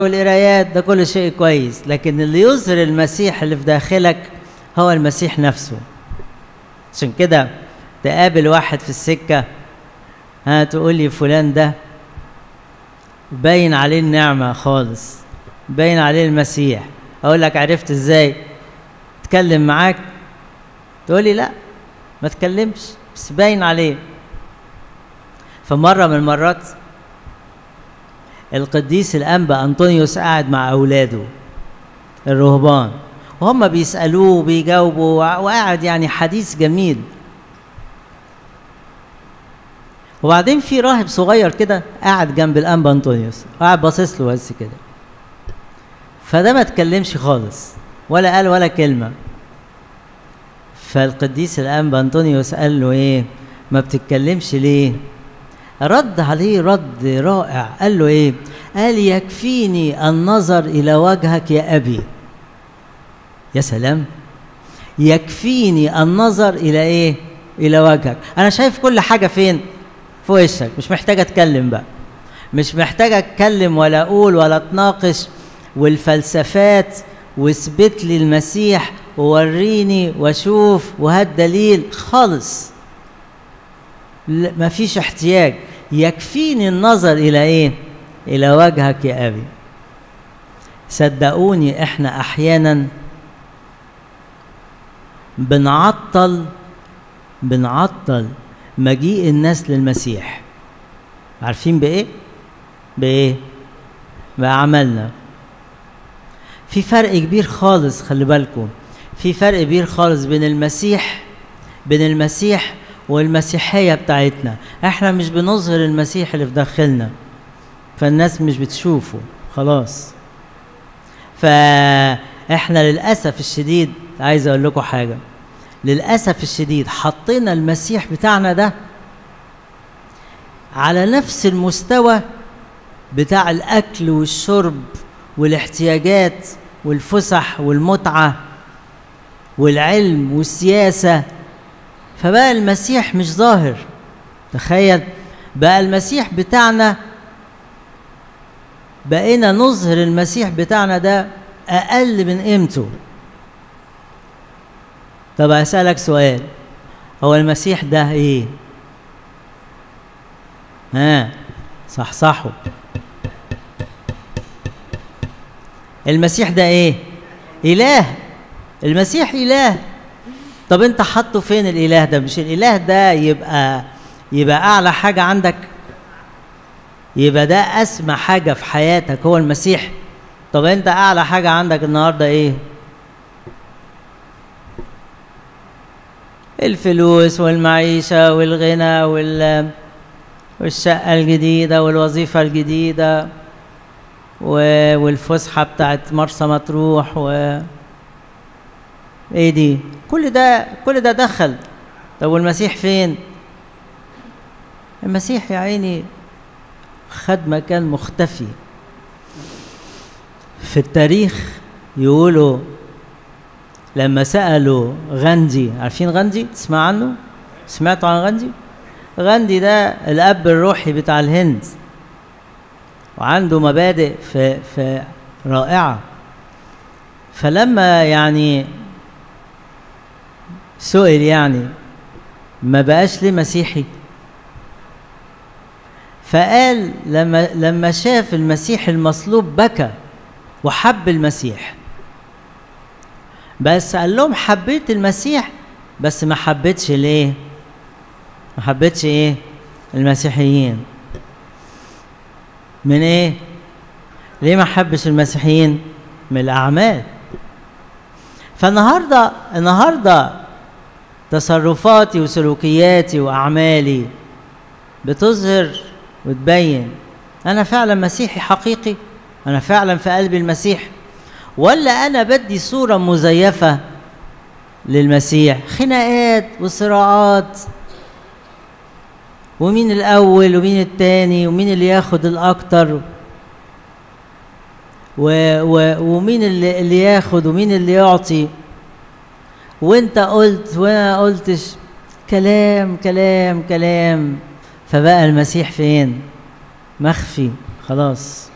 والقرايات ده كل شيء كويس لكن اللي يظهر المسيح اللي في داخلك هو المسيح نفسه عشان كده تقابل واحد في السكة ها تقول لي فلان ده باين عليه النعمة خالص باين عليه المسيح أقول لك عرفت إزاي اتكلم معاك تقول لي لا ما تكلمش بس باين عليه فمرة من المرات القديس الأنبا أنطونيوس قاعد مع أولاده الرهبان وهم بيسألوه وبيجاوبوا وقاعد يعني حديث جميل وبعدين في راهب صغير كده قاعد جنب الأنبا أنطونيوس قاعد باصص له بس كده فده ما اتكلمش خالص ولا قال ولا كلمة فالقديس الأنبا أنطونيوس قال له إيه ما بتتكلمش ليه رد عليه رد رائع قال له ايه قال يكفيني النظر الى وجهك يا ابي يا سلام يكفيني النظر الى ايه الى وجهك انا شايف كل حاجه فين في وشك مش محتاج اتكلم بقى مش محتاج اتكلم ولا اقول ولا اتناقش والفلسفات واثبت لي المسيح ووريني واشوف وهات دليل خالص ما فيش احتياج يكفيني النظر الى ايه الى وجهك يا ابي صدقوني احنا احيانا بنعطل بنعطل مجيء الناس للمسيح عارفين بايه بايه باعمالنا في فرق كبير خالص خلي بالكم في فرق كبير خالص بين المسيح بين المسيح والمسيحية بتاعتنا احنا مش بنظهر المسيح اللي في داخلنا فالناس مش بتشوفه خلاص فاحنا للأسف الشديد عايز اقول لكم حاجة للأسف الشديد حطينا المسيح بتاعنا ده على نفس المستوى بتاع الأكل والشرب والاحتياجات والفسح والمتعة والعلم والسياسة فبقى المسيح مش ظاهر تخيل بقى المسيح بتاعنا بقينا نظهر المسيح بتاعنا ده أقل من قيمته طب أسألك سؤال هو المسيح ده إيه؟ ها صح صحوا المسيح ده إيه؟ إله المسيح إله طب انت حاطه فين الاله ده مش الاله ده يبقى يبقى اعلى حاجه عندك يبقى ده اسمى حاجه في حياتك هو المسيح طب انت اعلى حاجه عندك النهارده ايه الفلوس والمعيشه والغنى وال والشقه الجديده والوظيفه الجديده والفسحه بتاعت مرسى مطروح و ايه دي كل ده كل ده دخل طب والمسيح فين المسيح يا عيني خد مكان مختفي في التاريخ يقولوا لما سألوا غاندي عارفين غاندي تسمع عنه سمعتوا عن غاندي غاندي ده الأب الروحي بتاع الهند وعنده مبادئ في, في رائعة فلما يعني سئل يعني ما بقاش ليه مسيحي فقال لما لما شاف المسيح المصلوب بكى وحب المسيح بس قال لهم حبيت المسيح بس ما حبيتش ليه ما حبيتش ايه المسيحيين من ايه ليه ما حبش المسيحيين من الاعمال فالنهارده النهارده تصرفاتي وسلوكياتي واعمالي بتظهر وتبين انا فعلا مسيحي حقيقي انا فعلا في قلبي المسيح ولا انا بدي صوره مزيفه للمسيح خناقات وصراعات ومين الاول ومين التاني ومين اللي ياخد الاكتر و و ومين اللي, اللي ياخد ومين اللي يعطي وانت قلت وانا قلتش كلام كلام كلام فبقى المسيح فين مخفي خلاص